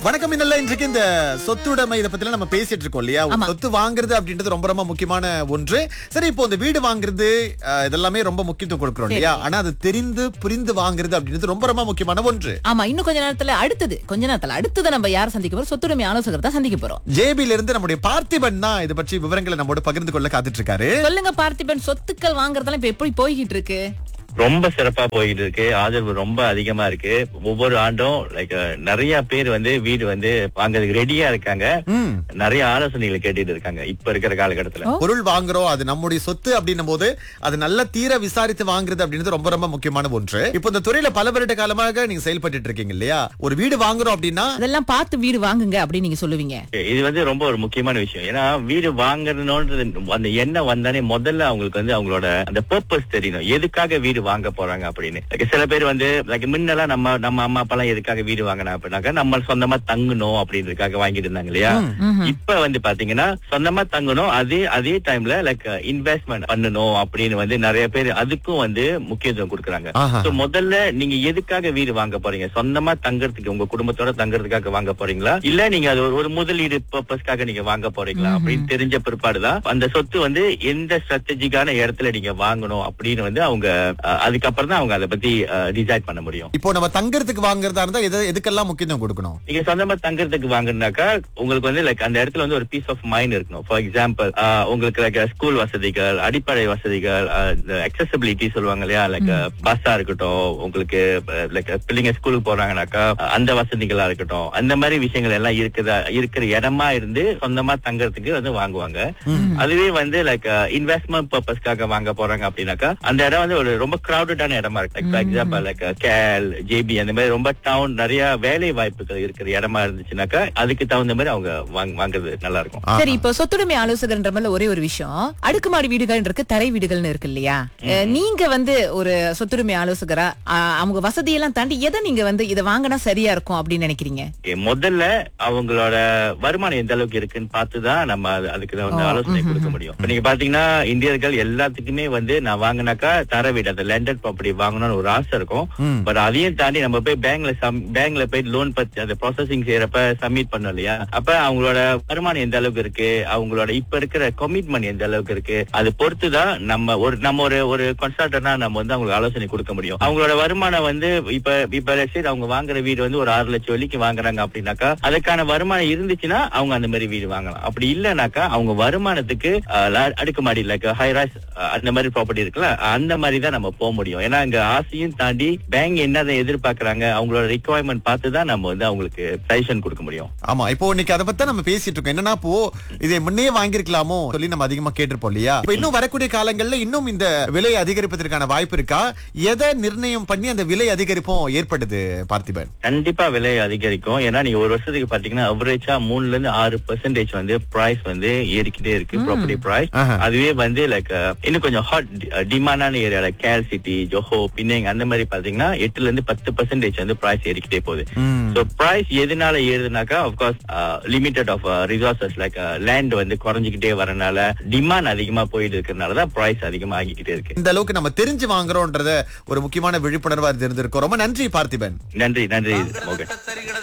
வணக்கம் இன்னல்ல இன்றைக்கு இந்த சொத்துடைமை இதை பத்திலாம் நம்ம பேசிட்டு இருக்கோம் இல்லையா ஒரு ஆமா. சொத்து வாங்குறது அப்படின்றது ரொம்ப ரொம்ப முக்கியமான ஒன்று சரி இப்போ இந்த வீடு வாங்குறது அஹ், இதெல்லாமே ரொம்ப முக்கியத்துவம் கொடுக்குறோம் இல்லையா ஆனா அது தெரிந்து புரிந்து வாங்குறது அப்படின்றது ரொம்ப ரொம்ப முக்கியமான ஒன்று ஆமா இன்னும் கொஞ்ச நேரத்துல அடுத்தது கொஞ்ச நேரத்துல அடுத்தது நம்ம யார் சந்திக்க போறோம் சொத்துடைமை ஆலோசகர் தான் சந்திக்க போறோம் ஜேபில இருந்து நம்முடைய பார்த்திபன் தான் இதை பற்றி விவரங்களை நம்மோட பகிர்ந்து கொள்ள காத்துட்டு இருக்காரு சொல்லுங்க பார்த்திபன் சொத்துக்கள் வாங்குறதெல்லாம் இப்ப எப்படி போய்கிட்டு இருக்கு ரொம்ப சிறப்பா போயிட்டு இருக்கு ஆதரவு ரொம்ப அதிகமா இருக்கு ஒவ்வொரு ஆண்டும் லைக் நிறைய பேர் வந்து வீடு வந்து வாங்குறதுக்கு ரெடியா இருக்காங்க ம். நிறைய ஆலோசனைகளை கேட்டுட்டு இருக்காங்க இப்ப இருக்கிற காலகட்டத்துல பொருள் வாங்குறோம் அது நம்முடைய சொத்து அப்படின்னும் போது அது நல்ல தீர விசாரித்து வாங்குறது அப்படின்றது ரொம்ப ரொம்ப முக்கியமான ஒன்று இப்போ இந்த துறையில பல வருட காலமாக நீங்க செயல்பட்டு இருக்கீங்க இல்லையா ஒரு வீடு வாங்குறோம் அப்படின்னா அதெல்லாம் பார்த்து வீடு வாங்குங்க அப்படின்னு நீங்க சொல்லுவீங்க இது வந்து ரொம்ப ஒரு முக்கியமான விஷயம் ஏன்னா வீடு வாங்கணும்ன்றது அந்த எண்ணம் வந்தானே முதல்ல அவங்களுக்கு வந்து அவங்களோட அந்த பர்பஸ் தெரியணும் எதுக்காக வீடு வாங்க போறாங்க அப்படின்னு Like சில பேர் வந்து லைக் முன்னெல்லாம் நம்ம நம்ம அம்மா அப்பா எல்லாம் எதுக்காக வீடு வாங்கினா அப்படின்னாக்கா நம்ம சொந்தமா தங்கணும் அப்படின்றதுக்காக வாங்கிட்டு இருந்தாங்க இல்லையா இப்ப வந்து பாத்தீங்கன்னா சொந்தமா தங்கணும் அதே அதே டைம்ல லைக் இன்வெஸ்ட்மெண்ட் பண்ணணும் அப்படின்னு வந்து நிறைய பேர் அதுக்கும் வந்து முக்கியத்துவம் கொடுக்குறாங்க ஆஹா. So, முதல்ல நீங்க எதுக்காக வீடு வாங்க போறீங்க சொந்தமா தங்கறதுக்கு உங்க குடும்பத்தோட தங்கறதுக்காக வாங்க போறீங்களா இல்ல நீங்க அது ஒரு- ஒரு முதலீடு பர்பஸ்க்காக நீங்க வாங்க போறீங்களா அப்படின்னு தெரிஞ்ச பிற்பாடுதான் அந்த சொத்து வந்து எந்த ஸ்ட்ராட்டஜிக்கான இடத்துல நீங்க வாங்கணும் அப்படின்னு வந்து அவங்க அஹ், அதுக்கப்புறம் தான் அவங்க அதை பத்தி டிசைட் பண்ண முடியும் இப்போ நம்ம தங்கறதுக்கு வாங்குறதா இருந்தா எது எதுக்கெல்லாம் முக்கியத்துவம் கொடுக்கணும் நீங்க சொந்தமா தங்கறதுக்கு வாங்குனாக்கா உங்களுக்கு வந்து லைக் அந்த இடத்துல வந்து ஒரு பீஸ் ஆஃப் மைண்ட் இருக்கணும் ஃபார் எக்ஸாம்பிள் உங்களுக்கு லைக் ஸ்கூல் வசதிகள் அடிப்படை வசதிகள் ஆஹ், இந்த அக்சசபிலிட்டி சொல்லுவாங்க இல்லையா லைக் பஸ்ஸா இருக்கட்டும் உங்களுக்கு லைக் பிள்ளைங்க ஸ்கூலுக்கு போறாங்கனாக்கா அந்த வசதிகளா இருக்கட்டும் அந்த மாதிரி விஷயங்கள் எல்லாம் இருக்குதா இருக்கிற இடமா இருந்து சொந்தமா தங்கறதுக்கு வந்து வாங்குவாங்க அதுவே வந்து லைக் இன்வெஸ்ட்மெண்ட் பர்பஸ்க்காக வாங்க போறாங்க அப்படின்னாக்கா அந்த இடம் வந்து ஒரு ரொம்ப கிரௌடடான இடமா இருக்கு லைக் ஃபார் எக்ஸாம்பிள் லைக் கேல் ஜேபி அந்த மாதிரி ரொம்ப டவுன் நிறைய வேலை வாய்ப்புகள் இருக்கிற இடமா இருந்துச்சுனாக்கா அதுக்கு தகுந்த மாதிரி அவங்க வாங்க- வாங்குறது நல்லா இருக்கும் சரி இப்போ சொத்துடைமை ஆலோசகர்ன்ற மாதிரி ஒரே ஒரு விஷயம் அடுக்குமாடி வீடுகள் இருக்கு தரை வீடுகள்னு இருக்கு இல்லையா அஹ், நீங்க வந்து ஒரு சொத்துரிமை ஆலோசகரா அஹ், அவங்க வசதியெல்லாம் தாண்டி எதை நீங்க வந்து இதை வாங்கினா சரியா இருக்கும் அப்படின்னு நினைக்கிறீங்க Okay, முதல்ல அவங்களோட வருமானம் எந்த அளவுக்கு இருக்குன்னு பார்த்துதான் நம்ம அது- அதுக்கு தான் வந்து ஆலோசனை கொடுக்க முடியும் இப்ப நீங்க பாத்தீங்கன்னா இந்தியர்கள் எல்லாத்துக்குமே வந்து நான் வாங்கினாக்கா தர வீடு அந்த லேண்டட் ப்ராப்பர்ட்டி வாங்கணும்னு ஒரு ஆசை இருக்கும் பட் அதையும் தாண்டி நம்ம போய் பேங்க்ல பேங்க்ல போய் லோன் பத்தி அந்த ப்ராசஸிங் செய்யறப்ப சப்மிட் பண்ணோம் இல்லையா அப்ப அவங்களோட வருமானம் எந்த அளவுக்கு இருக்கு அவங்களோட இப்ப இருக்கிற கமிட்மெண்ட் எந்த அளவுக்கு இருக்கு அது பொறுத்துதான் நம்ம ஒரு நம்ம ஒரு ஒரு கன்சல்டனா நம்ம வந்து அவங்களுக்கு ஆலோசனை கொடுக்க முடியும் அவங்களோட வருமானம் வந்து இப்ப இப்ப let's say அவங்க வாங்குற வீடு வந்து ஒரு ஆறு லட்சம் வரைக்கும் வாங்குறாங்க அப்படின்னாக்கா அதுக்கான வருமானம் இருந்துச்சுன்னா அவங்க அந்த மாதிரி வீடு வாங்கலாம் அப்படி இல்லைனாக்கா அவங்க வருமானத்துக்கு அஹ், ல- அடுக்குமாடி லைக் ஹைராஸ் அந்த மாதிரி ப்ராப்பர்ட்டி இருக்குல்ல அந்த மாதிரி தான் நம்ம போக முடியும் ஏன்னா இங்க ஆசையும் தாண்டி பேங்க் என்னதை எதிர்பார்க்கறாங்க அவங்களோட ரிக்குவயர்மெண்ட் பார்த்து தான் நம்ம வந்து அவங்களுக்கு சஜஷன் கொடுக்க முடியும் ஆமா இப்போ இன்னைக்கு அதை பத்தி நம்ம பேசிட்டு இருக்கோம் என்னன்னா இப்போ இதை முன்னே வாங்கிருக்கலாமோ சொல்லி நம்ம அதிகமா கேட்டிருப்போம் இல்லையா இப்ப இன்னும் வரக்கூடிய காலங்கள்ல இன்னும் இந்த விலை அதிகரிப்பதற்கான வாய்ப்பு இருக்கா எதை நிர்ணயம் பண்ணி அந்த விலை அதிகரிப்பும் ஏற்படுது பார்த்திபன் கண்டிப்பா விலை அதிகரிக்கும் ஏன்னா நீங்க ஒரு வருஷத்துக்கு பாத்தீங்கன்னா அவரேஜா மூணுல இருந்து ஆறு பெர்சன்டேஜ் வந்து பிரைஸ் வந்து ஏறிக்கிட்டே இருக்கு ப்ராப்பர்ட்டி பிரைஸ் ஆஹா. அதுவே வந்து லைக் இன்னும் கொஞ்சம் ஹாட் டிமாண்டான ஏரியா லைக் கேல் சிட்டி ஜோஹோ பின்னிங் அந்த மாதிரி பாத்தீங்கன்னா எட்டுல இருந்து பத்து பெர்சன்டேஜ் வந்து பிரைஸ் ஏறிக்கிட்டே போகுது ம். சோ பிரைஸ் எதனால ஏறுதுனாக்கா of course limited of resources like land வந்து குறைஞ்சிக்கிட்டே வரனால டிமாண்ட் அதிகமா போயிட்டு இருக்கறனால தான் பிரைஸ் அதிகமா ஆகிக்கிட்டே இருக்கு இந்த அளவுக்கு நம்ம தெரிஞ்சு வாங்குறோம்ன்றத ஒரு முக்கியமான விழிப்புணர்வா இருந்திருக்கோம் ரொம்ப நன்றி பார்த்திபன் நன்றி நன்றி மோகன்